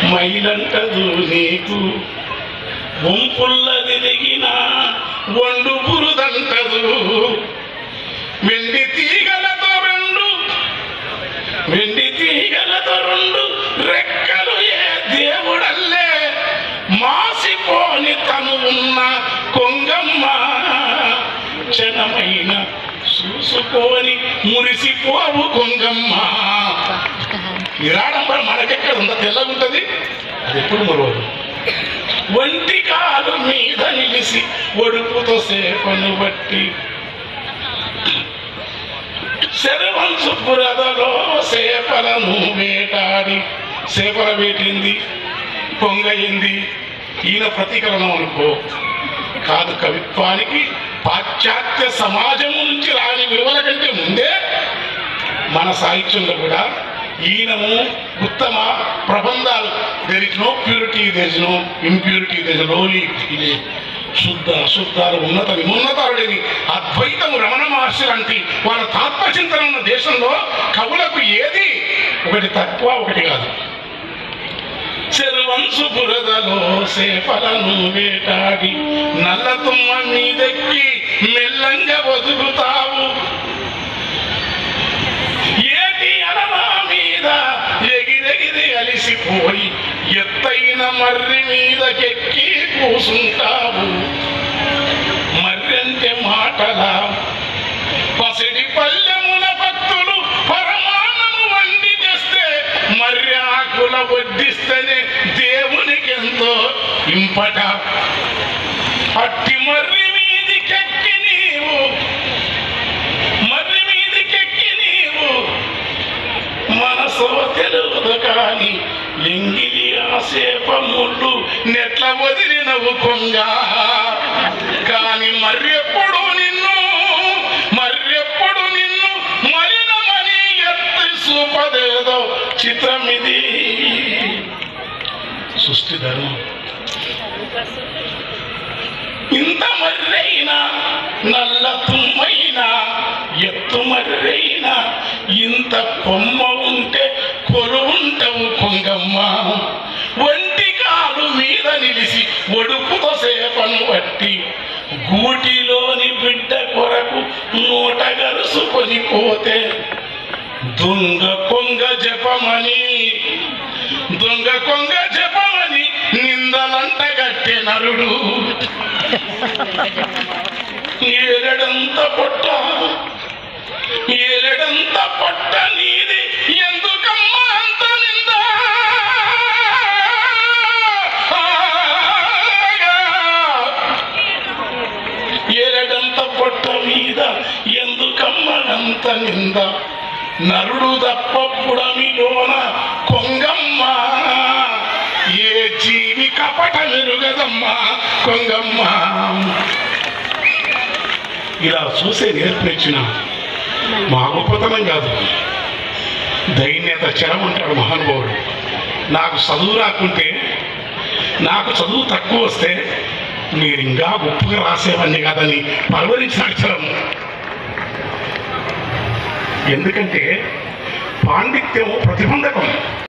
మైలంటదు నీకు వంపుల్ల తిరిగిన వండు బురుదంటదు వెండి తీగలతో రెండు వెండి తీగలతో రెండు రెక్కలు ఏ దేవుడల్లే మాసిపోని తను ఉన్న కొంగమ్మ క్షణమైన చూసుకొని మురిసిపోవు కొంగమ్మ ఈ రాడంబరం మనకెక్కడ ఉందో తెల్లగుంటది అది ఎప్పుడు మరవదు ఒంటి కాలు మీద నిలిసి ఒడుపుతో సేపను బట్టి శరవంశు బురదలో సేపలను వేటాడి సేపల వేటింది పొంగయింది ఈయన ప్రతీకరణం అనుకో కాదు కవిత్వానికి పాశ్చాత్య సమాజము నుంచి రాని విలువల కంటే ముందే మన సాహిత్యంలో కూడా ఈయనము ఉత్తమ ప్రబంధాలు there is no purity there is no impurity there is లోలీ ఇది శుద్ధ అశుద్ధాలు ఉన్నత విమున్నతారుడని అద్వైతము రమణ మహర్షి లాంటి వాళ్ళ తాత్మచింతన ఉన్న దేశంలో కవులకు ఏది ఒకటి తక్కువ ఒకటి కాదు చెరువంశు బురదలో సేపలను వేటాడి నల్ల తుమ్మ మీదెక్కి మెల్లంగా వదులుతావు ఏటి అనమా మీద ఎగిరెగిరి అలిసిపోయి ఎత్తైన మర్రి మీదకెక్కి కూసుంటావు మర్రి అంటే మాటలా పసిడి పల్లెముల భక్తులు పరమాన్నము వండి తెస్తే మర్రి ఆకుల వడ్డిస్తేనే దేవునికి ఎంతో ఇంపట అట్టి మర్రి మీదికెక్కి నీవు మర్రి మీదికెక్కి నీవు మనసు తెలుగుదు కాని ఎంగిలి ఆసేపముళ్ళు నెట్ల వదిలినవు కొంగ కాని మర్రెప్పుడు నిన్ను మర్రెప్పుడు నిన్ను మలినమని ఎత్తి చూపదేదో చిత్రమిది సృష్టి ధర్మం ఇంత మర్రైనా నల్ల తుమ్మైనా ఎత్తు మర్రైనా ఇంత కొమ్మ ఉంటే కొలువుంటవు కొంగమ్మ ఒంటి కాలు మీద నిలిసి ఒడుపుతో సేపను బట్టి గూటిలోని బిడ్డ కొరకు నోట గరుసుకొని పోతే దొంగ కొంగ జపమని దొంగ కొంగ జపమని నిందలంట గట్టె నరుడు ఏలడంత పొట్ట ఏలడంత పొట్ట నీది ఎందుకమ్మా అంత నింద ఏలడంత పొట్ట మీద ఎందుకమ్మ అంత నింద నరుడు తప్పప్పుడమిలోన కొంగమ్మ ఏ జీవి కపట మెరుగదమ్మా కొంగమ్మ ఇలా చూసే నేర్పించిన మా గొప్పతనం కాదు దైన్యత చరం ఉంటాడు మహానుభావుడు నాకు చదువు రాకుంటే నాకు చదువు తక్కువ వస్తే మీరు ఇంకా గొప్పగా రాసేవాడిని కాదని పర్వరించిన అక్షరం ఎందుకంటే పాండిత్యము ప్రతిబంధకం